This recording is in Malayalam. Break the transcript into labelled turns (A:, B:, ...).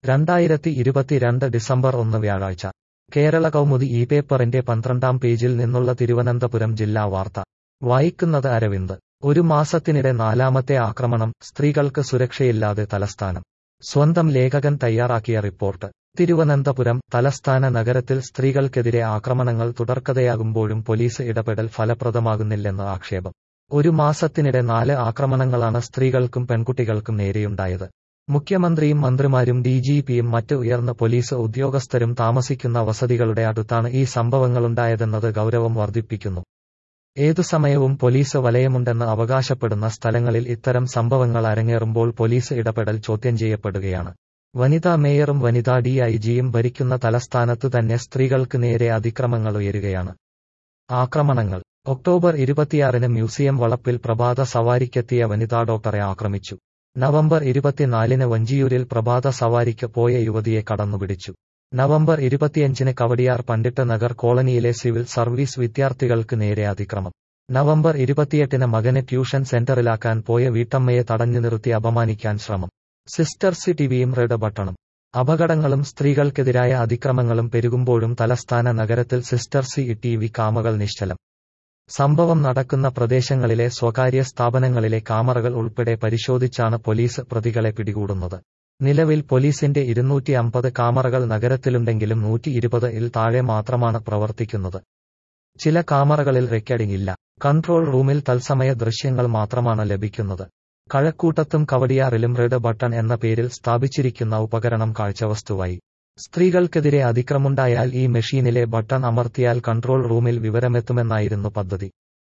A: രണ്ടായിരത്തി ഇരുപത്തിരണ്ട് ഡിസംബർ ഒന്ന് വ്യാഴാഴ്ച കേരള കൗമുദി ഈ പേപ്പറിന്റെ പന്ത്രണ്ടാം പേജിൽ നിന്നുള്ള തിരുവനന്തപുരം ജില്ലാ വാർത്ത വായിക്കുന്നത് അരവിന്ദ് ഒരു മാസത്തിനിടെ നാലാമത്തെ ആക്രമണം സ്ത്രീകൾക്ക് സുരക്ഷയില്ലാതെ തലസ്ഥാനം സ്വന്തം ലേഖകൻ തയ്യാറാക്കിയ റിപ്പോർട്ട് തിരുവനന്തപുരം തലസ്ഥാന നഗരത്തിൽ സ്ത്രീകൾക്കെതിരെ ആക്രമണങ്ങൾ തുടർക്കഥയാകുമ്പോഴും പോലീസ് ഇടപെടൽ ഫലപ്രദമാകുന്നില്ലെന്ന് ആക്ഷേപം ഒരു മാസത്തിനിടെ നാല് ആക്രമണങ്ങളാണ് സ്ത്രീകൾക്കും പെൺകുട്ടികൾക്കും നേരെയുണ്ടായത് മുഖ്യമന്ത്രിയും മന്ത്രിമാരും ഡിജിപിയും മറ്റ് ഉയർന്ന പോലീസ് ഉദ്യോഗസ്ഥരും താമസിക്കുന്ന വസതികളുടെ അടുത്താണ് ഈ സംഭവങ്ങളുണ്ടായതെന്നത് ഗൗരവം വർദ്ധിപ്പിക്കുന്നു ഏതു സമയവും പോലീസ് വലയമുണ്ടെന്ന് അവകാശപ്പെടുന്ന സ്ഥലങ്ങളിൽ ഇത്തരം സംഭവങ്ങൾ അരങ്ങേറുമ്പോൾ പോലീസ് ഇടപെടൽ ചോദ്യം ചെയ്യപ്പെടുകയാണ് വനിതാ മേയറും വനിതാ ഡിഐജിയും ഭരിക്കുന്ന തലസ്ഥാനത്ത് തന്നെ സ്ത്രീകൾക്ക് നേരെ അതിക്രമങ്ങൾ ഉയരുകയാണ് ആക്രമണങ്ങൾ ഒക്ടോബർ ഇരുപത്തിയാറിന് മ്യൂസിയം വളപ്പിൽ പ്രഭാത സവാരിക്കെത്തിയ വനിതാ ഡോക്ടറെ ആക്രമിച്ചു നവംബർ ഇരുപത്തിനാലിന് വഞ്ചിയൂരിൽ പ്രഭാത സവാരിക്ക് പോയ യുവതിയെ കടന്നുപിടിച്ചു നവംബർ ഇരുപത്തിയഞ്ചിന് കവടിയാർ പണ്ടിട്ട് നഗർ കോളനിയിലെ സിവിൽ സർവീസ് വിദ്യാർത്ഥികൾക്ക് നേരെ അതിക്രമം നവംബർ ഇരുപത്തിയെട്ടിന് മകനെ ട്യൂഷൻ സെന്ററിലാക്കാൻ പോയ വീട്ടമ്മയെ തടഞ്ഞു നിർത്തി അപമാനിക്കാൻ ശ്രമം സിസ്റ്റർ സി ടിവിയും റെഡ് ബട്ടണും അപകടങ്ങളും സ്ത്രീകൾക്കെതിരായ അതിക്രമങ്ങളും പെരുകുമ്പോഴും തലസ്ഥാന നഗരത്തിൽ സിസ്റ്റർ സി ടി വി കാമകൾ നിശ്ചലം സംഭവം നടക്കുന്ന പ്രദേശങ്ങളിലെ സ്വകാര്യ സ്ഥാപനങ്ങളിലെ കാമറകൾ ഉൾപ്പെടെ പരിശോധിച്ചാണ് പോലീസ് പ്രതികളെ പിടികൂടുന്നത് നിലവിൽ പോലീസിന്റെ ഇരുന്നൂറ്റി അമ്പത് കാമറകൾ നഗരത്തിലുണ്ടെങ്കിലും നൂറ്റി ഇരുപത് ഇൽ താഴെ മാത്രമാണ് പ്രവർത്തിക്കുന്നത് ചില കാമറകളിൽ റെക്കോർഡിംഗ് ഇല്ല കൺട്രോൾ റൂമിൽ തത്സമയ ദൃശ്യങ്ങൾ മാത്രമാണ് ലഭിക്കുന്നത് കഴക്കൂട്ടത്തും കവടിയാറിലും റെഡ് ബട്ടൺ എന്ന പേരിൽ സ്ഥാപിച്ചിരിക്കുന്ന ഉപകരണം കാഴ്ചവസ്തുവായി സ്ത്രീകൾക്കെതിരെ അതിക്രമുണ്ടായാൽ ഈ മെഷീനിലെ ബട്ടൺ അമർത്തിയാൽ കൺട്രോൾ റൂമിൽ വിവരമെത്തുമെന്നായിരുന്നു പദ്ധതി